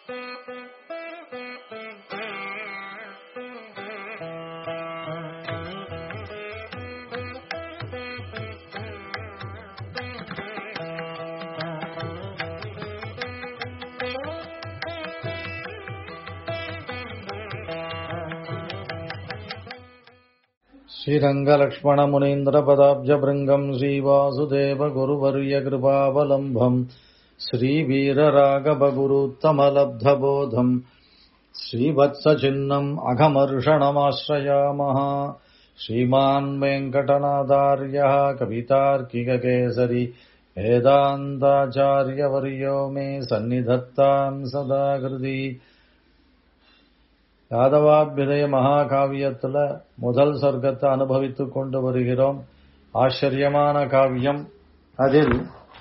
श्रीरङ्गलक्ष्मणमुनीन्द्रपदाब्जभृङ्गम् श्रीवासुदेवगुरुवर्यकृपावलम्बम् श्रीवीरराघवगुरुत्तमलब्धबोधम् श्रीवत्सचिह्नम् अघमर्षणमाश्रयामः श्रीमान् वेङ्कटनादार्यः कवितार्किककेसरी वेदान्ताचार्यवर्यो मे सन्निधत्ताम् सदा कृति யாதவாபியுதய மகாகாவியத்துல முதல் சொர்க்கத்தை அனுபவித்து கொண்டு வருகிறோம் ஆச்சரியமான காவியம் அதில்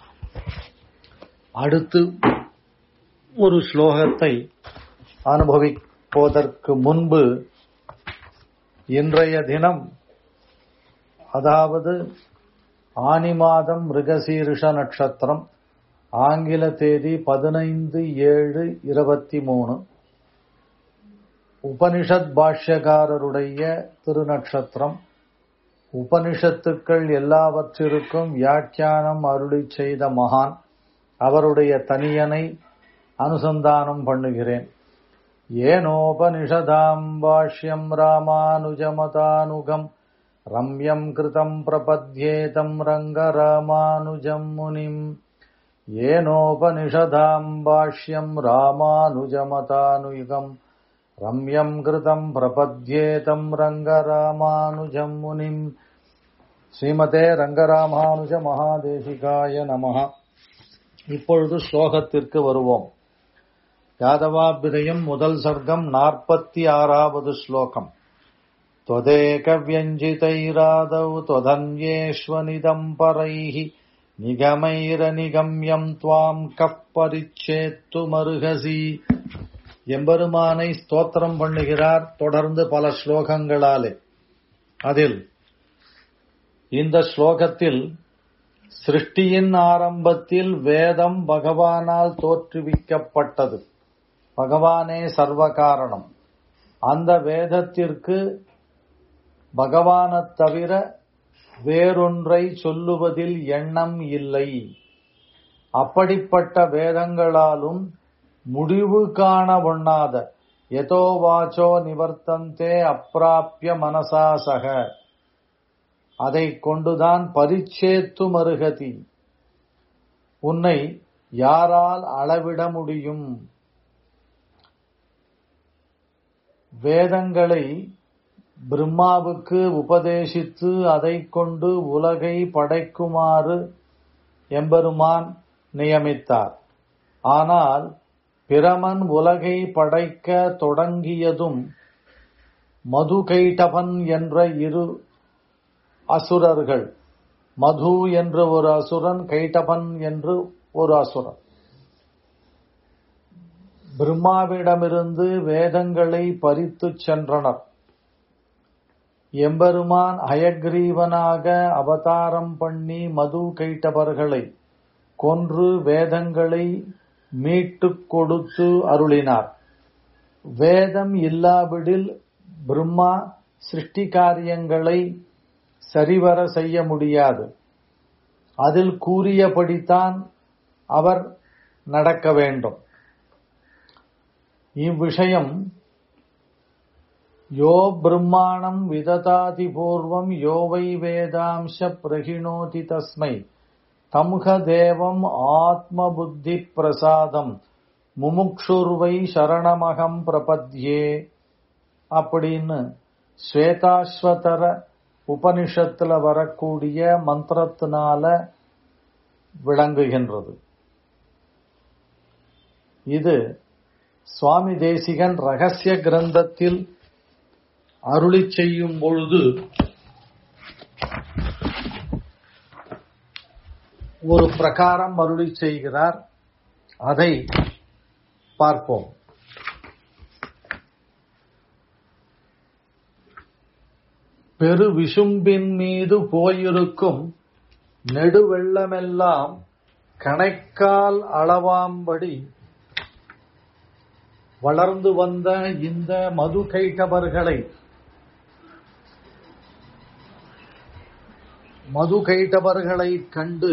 அடுத்து ஒரு ஸ்லோகத்தை அனுபவிப்பதற்கு முன்பு இன்றைய தினம் அதாவது ஆனி மாதம் மிருகசீரிஷ நட்சத்திரம் ஆங்கில தேதி பதினைந்து ஏழு இருபத்தி மூணு உபனிஷத் பாஷ்யகாரருடைய திருநட்சத்திரம் உபனிஷத்துக்கள் எல்லாவற்றிற்கும் வியாக்கியானம் அருளி செய்த மகான் அவருடைய தனியனை அனுசந்தானம் பண்ணுகிறேன் ஏனோபனிஷதாம் பாஷ்யம் ராமானுஜமதானுகம் ரம்யம் கிருதம் பிரபத்யேதம் ரங்கராமானுஜம் முனிம் ஏனோபனிஷதாம் பாஷ்யம் ராமானுஜமதானுயுகம் ரம்யம் கிருதம் பிரபத்யேதம் ரங்கராமானுஜம் முனிம் ஸ்ரீமதே ரங்கராமானுஜ மகாதேசிகாய நமஹ இப்பொழுது ஸ்லோகத்திற்கு வருவோம் யாதவாபிதயம் முதல் சர்க்கம் நாற்பத்தி ஆறாவது ஸ்லோகம் त्वदेकव्यञ्जितैरादौ त्वधन्येष्वनिदम् परैः निगमैरनिगम्यम् त्वाम् कः परिच्छेत्तुमर्हसि எம்பெருமானை ஸ்தோத்திரம் பண்ணுகிறார் தொடர்ந்து பல ஸ்லோகங்களாலே அதில் இந்த ஸ்லோகத்தில் சிருஷ்டியின் ஆரம்பத்தில் வேதம் பகவானால் தோற்றுவிக்கப்பட்டது பகவானே சர்வ காரணம் அந்த வேதத்திற்கு பகவானைத் தவிர வேறொன்றை சொல்லுவதில் எண்ணம் இல்லை அப்படிப்பட்ட வேதங்களாலும் முடிவு காண ஒண்ணாத எதோ வாச்சோ நிவர்த்தந்தே அப்பிராப்பிய மனசாசக அதை கொண்டுதான் பரிச்சேத்து மருகதி உன்னை யாரால் அளவிட முடியும் வேதங்களை பிரம்மாவுக்கு உபதேசித்து அதை கொண்டு உலகை படைக்குமாறு எம்பெருமான் நியமித்தார் ஆனால் பிரமன் உலகை படைக்க தொடங்கியதும் மதுகைட்டபன் என்ற இரு அசுரர்கள் மது என்ற ஒரு அசுரன் கைட்டபன் என்று ஒரு அசுரன் பிரம்மாவிடமிருந்து வேதங்களை பறித்துச் சென்றனர் எம்பெருமான் அயக்ரீவனாக அவதாரம் பண்ணி மது கைட்டபர்களை கொன்று வேதங்களை மீட்டுக் கொடுத்து அருளினார் வேதம் இல்லாவிடில் பிரம்மா சிருஷ்டி காரியங்களை சரிவர செய்ய முடியாது அதில் கூறியபடித்தான் அவர் நடக்க வேண்டும் இவ்விஷயம் யோ பிரம்மாணம் விததாதி பூர்வம் யோவை வேதாம்ச பிரகிணோதி தஸ்மை தம்ஹ தேவம் ஆத்ம புத்தி பிரசாதம் முமுக்ஷுர்வை சரணமகம் பிரபத்யே அப்படின்னு ஸ்வேதாஸ்வதர உபனிஷத்துல வரக்கூடிய மந்திரத்தினால விளங்குகின்றது இது சுவாமி தேசிகன் ரகசிய கிரந்தத்தில் அருளி செய்யும் பொழுது ஒரு பிரகாரம் அருளி செய்கிறார் அதை பார்ப்போம் பெரு விசும்பின் மீது போயிருக்கும் நெடுவெள்ளமெல்லாம் கணைக்கால் அளவாம்படி வளர்ந்து வந்த இந்த மது கைட்டவர்களை மது கைட்டவர்களை கண்டு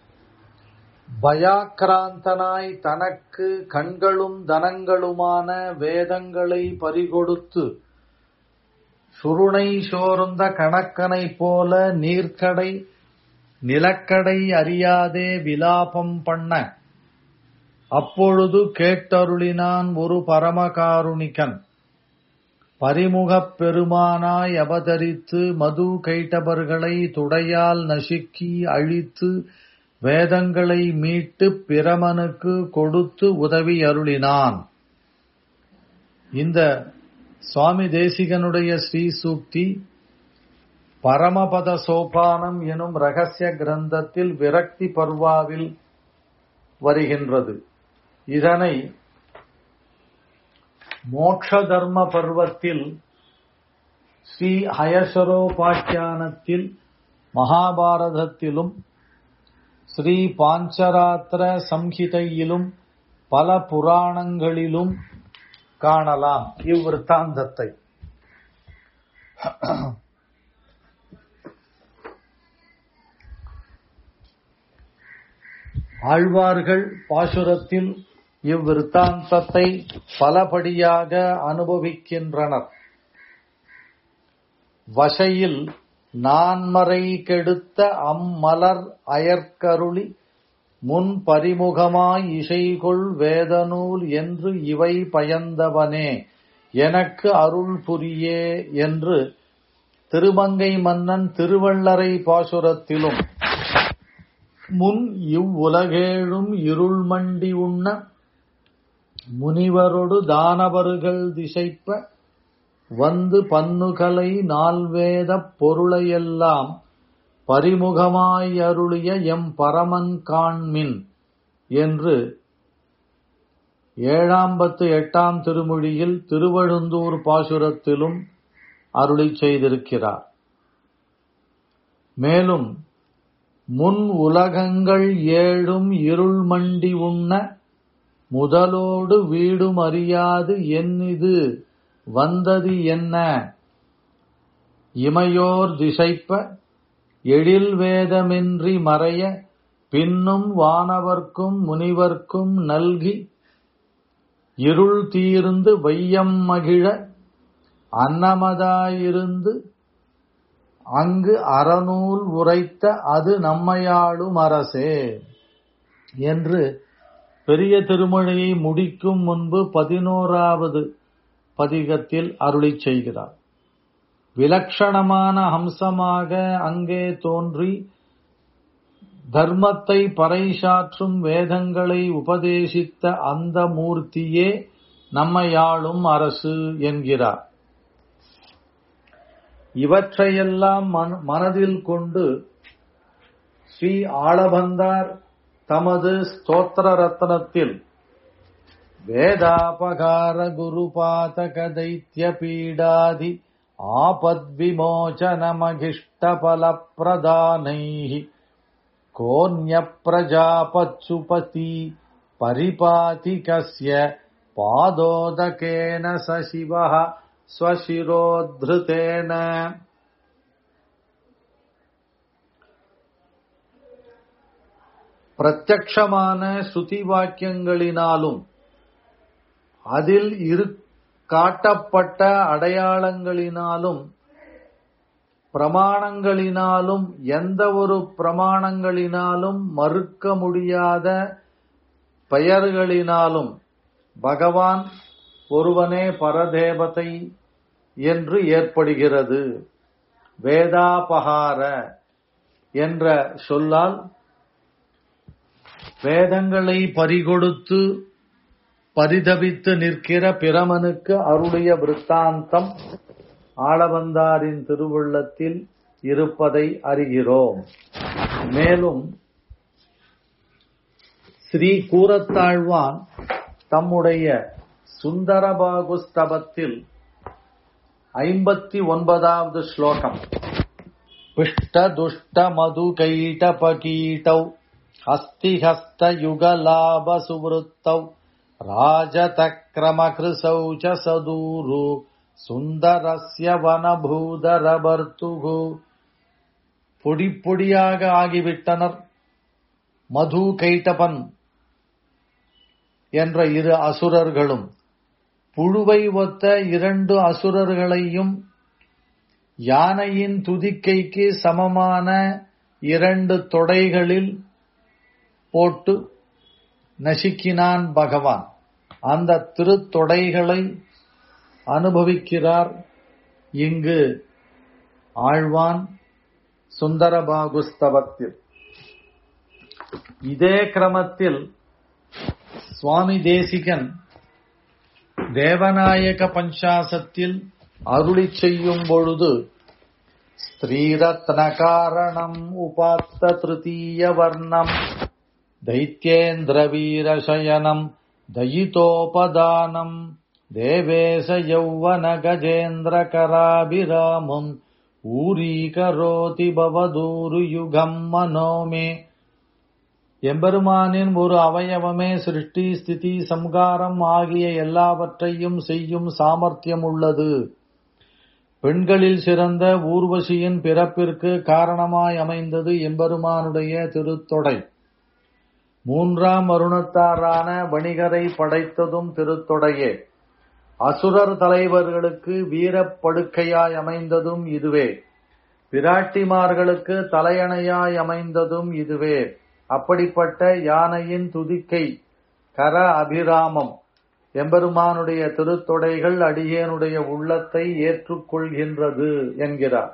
பயாக்கிராந்தனாய் தனக்கு கண்களும் தனங்களுமான வேதங்களை பறிகொடுத்து சுருணை சோர்ந்த கணக்கனைப் போல நீர்க்கடை நிலக்கடை அறியாதே விலாபம் பண்ண அப்பொழுது கேட்டருளினான் ஒரு பரமகாருணிகன் பரிமுகப் பெருமானாய் அவதரித்து மது கைட்டவர்களை துடையால் நசுக்கி அழித்து வேதங்களை மீட்டு பிரமனுக்கு கொடுத்து உதவி அருளினான் இந்த சுவாமி தேசிகனுடைய ஸ்ரீ சூக்தி பரமபத சோபானம் எனும் ரகசிய கிரந்தத்தில் விரக்தி பர்வாவில் வருகின்றது இதனை மோட்ச தர்ம பர்வத்தில் ஸ்ரீ ஹயசரோபாக்கியானத்தில் மகாபாரதத்திலும் ஸ்ரீ பாஞ்சராத்திர சம்ஹிதையிலும் பல புராணங்களிலும் காணலாம் இவ்விருத்தாந்தத்தை ஆழ்வார்கள் பாசுரத்தில் இவ்விருத்தாந்தத்தை பலபடியாக அனுபவிக்கின்றனர் வசையில் நான்மறை கெடுத்த அம்மலர் அயற்கருளி முன் பரிமுகமாய் இசைகொள் வேதநூல் என்று இவை பயந்தவனே எனக்கு அருள் புரியே என்று திருமங்கை மன்னன் திருவள்ளரை பாசுரத்திலும் முன் இவ்வுலகேழும் இருள் மண்டி உண்ண முனிவரொடு தானவர்கள் திசைப்ப வந்து பன்னுகலை நால்வேதப் பொருளையெல்லாம் பரிமுகமாய் அருளிய எம் பரமன் காண்மின் என்று ஏழாம் பத்து எட்டாம் திருமொழியில் திருவழுந்தூர் பாசுரத்திலும் அருளி செய்திருக்கிறார் மேலும் முன் உலகங்கள் ஏழும் இருள் மண்டி உண்ண முதலோடு வீடும் அறியாது என்னிது வந்தது என்ன இமையோர் திசைப்ப எழில் வேதமின்றி மறைய பின்னும் வானவர்க்கும் முனிவர்க்கும் நல்கி இருள் தீர்ந்து வையம் மகிழ அன்னமதாயிருந்து அங்கு அறநூல் உரைத்த அது நம்மையாளும் அரசே என்று பெரிய திருமொழியை முடிக்கும் முன்பு பதினோராவது பதிகத்தில் அருளி செய்கிறார் விலட்சணமான அம்சமாக அங்கே தோன்றி தர்மத்தை பறைசாற்றும் வேதங்களை உபதேசித்த அந்த மூர்த்தியே நம்மையாளும் அரசு என்கிறார் இவற்றையெல்லாம் மனதில் கொண்டு ஸ்ரீ ஆளவந்தார் தமது ஸ்தோத்திர ரத்னத்தில் வேதாபகார குருபாதக தைத்திய பீடாதி आपद्विमोचनमघिष्टफलप्रदानैः कोऽन्यप्रजापत्सुपती परिपाति कस्य पादोदकेन स शिवः स्वशिरोद्धृतेन பிரத்யக்ஷமான ஸ்ருதி வாக்கியங்களினாலும் அதில் இரு காட்டப்பட்ட அடையாளங்களினாலும் பிரமாணங்களினாலும் எந்த ஒரு பிரமாணங்களினாலும் மறுக்க முடியாத பெயர்களினாலும் பகவான் ஒருவனே பரதேவதை என்று ஏற்படுகிறது வேதாபகார என்ற சொல்லால் வேதங்களை பறிகொடுத்து பரிதபித்து நிற்கிற பிரமனுக்கு அருளிய விருத்தாந்தம் ஆளவந்தாரின் திருவுள்ளத்தில் இருப்பதை அறிகிறோம் மேலும் ஸ்ரீ கூரத்தாழ்வான் தம்முடைய சுந்தரபாகுஸ்தபத்தில் ஐம்பத்தி ஒன்பதாவது ஸ்லோகம் பிஷ்ட துஷ்ட மது கைட பகீட்டௌ ஹஸ்தி ஹஸ்த யுக லாப சுவருத்தௌ ராஜதக்ரமகிருசௌ ச சதூரு சுந்தரஸ்ய வனபூதரபர்த்துகு பொடி பொடியாக ஆகிவிட்டனர் மது கைட்டபன் என்ற இரு அசுரர்களும் புழுவை ஒத்த இரண்டு அசுரர்களையும் யானையின் துதிக்கைக்கு சமமான இரண்டு தொடைகளில் போட்டு நசுக்கினான் பகவான் அந்த திருத்தொடைகளை அனுபவிக்கிறார் இங்கு ஆழ்வான் சுந்தரபாகுஸ்தவத்தில் இதே கிரமத்தில் சுவாமி தேசிகன் தேவநாயக பஞ்சாசத்தில் அருளி செய்யும் பொழுது ஸ்திரீரத்ன காரணம் உபாத்த திருத்தீய வர்ணம் தைத்யேந்திர வீரசயனம் தயிதோபதானம் தேவேச யௌவன கஜேந்திர கராபிராமம் ஊரீகரோதி பவதூரு யுகம் மனோமே எம்பெருமானின் ஒரு அவயவமே சிருஷ்டி ஸ்திதி சம்காரம் ஆகிய எல்லாவற்றையும் செய்யும் சாமர்த்தியம் உள்ளது பெண்களில் சிறந்த ஊர்வசியின் பிறப்பிற்கு காரணமாய் அமைந்தது எம்பெருமானுடைய திருத்தொடை மூன்றாம் வருணத்தாரான வணிகரை படைத்ததும் திருத்தொடையே அசுரர் தலைவர்களுக்கு வீரப்படுக்கையாய் அமைந்ததும் இதுவே பிராட்டிமார்களுக்கு தலையணையாய் அமைந்ததும் இதுவே அப்படிப்பட்ட யானையின் துதிக்கை கர அபிராமம் எம்பெருமானுடைய திருத்தொடைகள் அடியேனுடைய உள்ளத்தை ஏற்றுக்கொள்கின்றது என்கிறார்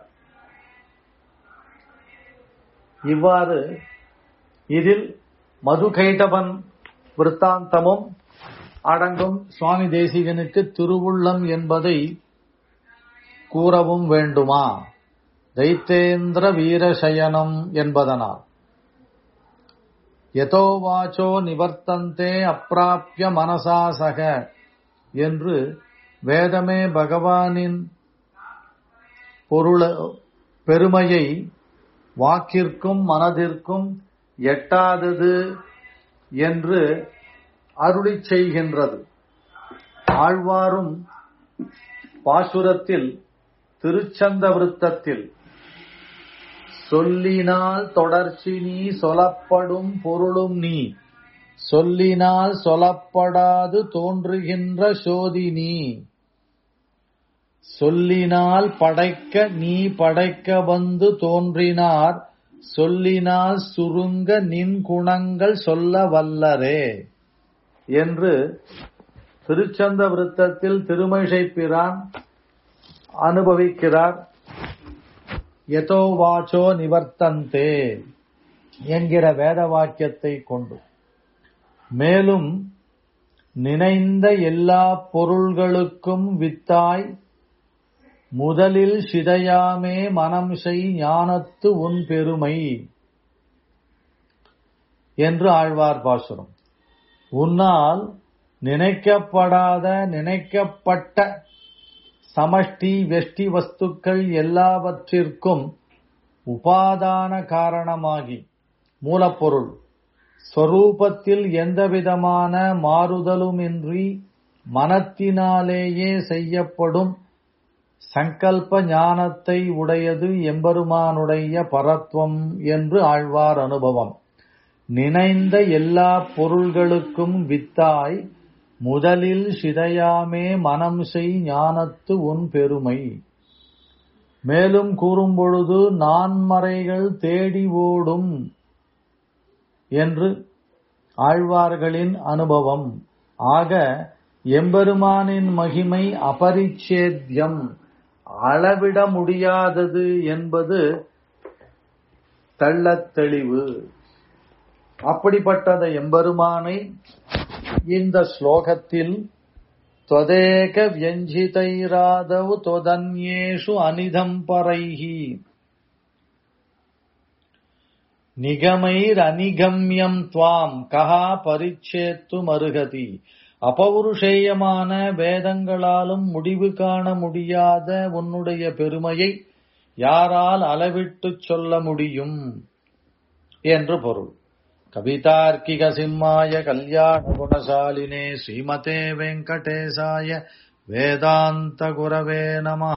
இவ்வாறு இதில் மது கைட்டபன் விற்த்தாந்தமும் அடங்கும் சுவாமி தேசிகனுக்கு திருவுள்ளம் என்பதை கூறவும் வேண்டுமா தைத்தேந்திர வீரசயனம் என்பதனால் எதோ வாச்சோ நிவர்த்தந்தே அப்பிராப்பிய மனசாசக என்று வேதமே பகவானின் பொருள பெருமையை வாக்கிற்கும் மனதிற்கும் எட்டாதது என்று அருளி செய்கின்றது ஆழ்வாரும் பாசுரத்தில் திருச்சந்த விருத்தத்தில் சொல்லினால் தொடர்ச்சி நீ சொலப்படும் பொருளும் நீ சொல்லினால் சொலப்படாது தோன்றுகின்ற சோதி நீ சொல்லினால் படைக்க நீ படைக்க வந்து தோன்றினார் சொல்லினால் சுருங்க நின் குணங்கள் சொல்ல வல்லரே என்று திருச்சந்த விருத்தத்தில் திருமழிசை பிரான் அனுபவிக்கிறார் எதோ வாச்சோ நிவர்த்தந்தே என்கிற வேத வாக்கியத்தை கொண்டு மேலும் நினைந்த எல்லா பொருள்களுக்கும் வித்தாய் முதலில் சிதையாமே மனம் செய் ஞானத்து உன் பெருமை என்று ஆழ்வார் பாசுரம் உன்னால் நினைக்கப்படாத நினைக்கப்பட்ட சமஷ்டி வெஷ்டி வஸ்துக்கள் எல்லாவற்றிற்கும் உபாதான காரணமாகி மூலப்பொருள் ஸ்வரூபத்தில் எந்தவிதமான மாறுதலுமின்றி மனத்தினாலேயே செய்யப்படும் சங்கல்ப ஞானத்தை உடையது எம்பெருமானுடைய பரத்வம் என்று ஆழ்வார் அனுபவம் நினைந்த எல்லா பொருள்களுக்கும் வித்தாய் முதலில் சிதையாமே மனம் செய் ஞானத்து உன் பெருமை மேலும் கூறும்பொழுது நான்மறைகள் தேடி ஓடும் என்று ஆழ்வார்களின் அனுபவம் ஆக எம்பெருமானின் மகிமை அபரிச்சேத்தியம் அளவிட முடியாதது என்பது தள்ளத் தெளிவு அப்படிப்பட்டத எம்பெருமானை இந்த ஸ்லோகத்தில் त्वदेक व्यञ्जितैरादौ त्वदन्येषु अनिदम्परैः நிகமைரனிகம்யம் துவாம் கஹா பரிச்சேத்து மருகதி அபௌருஷேயமான வேதங்களாலும் முடிவு காண முடியாத உன்னுடைய பெருமையை யாரால் அளவிட்டுச் சொல்ல முடியும் என்று பொருள் கவிதார்க்கிக சிம்மாய கல்யாண குணசாலினே ஸ்ரீமதே வெங்கடேசாய வேதாந்த குரவே நம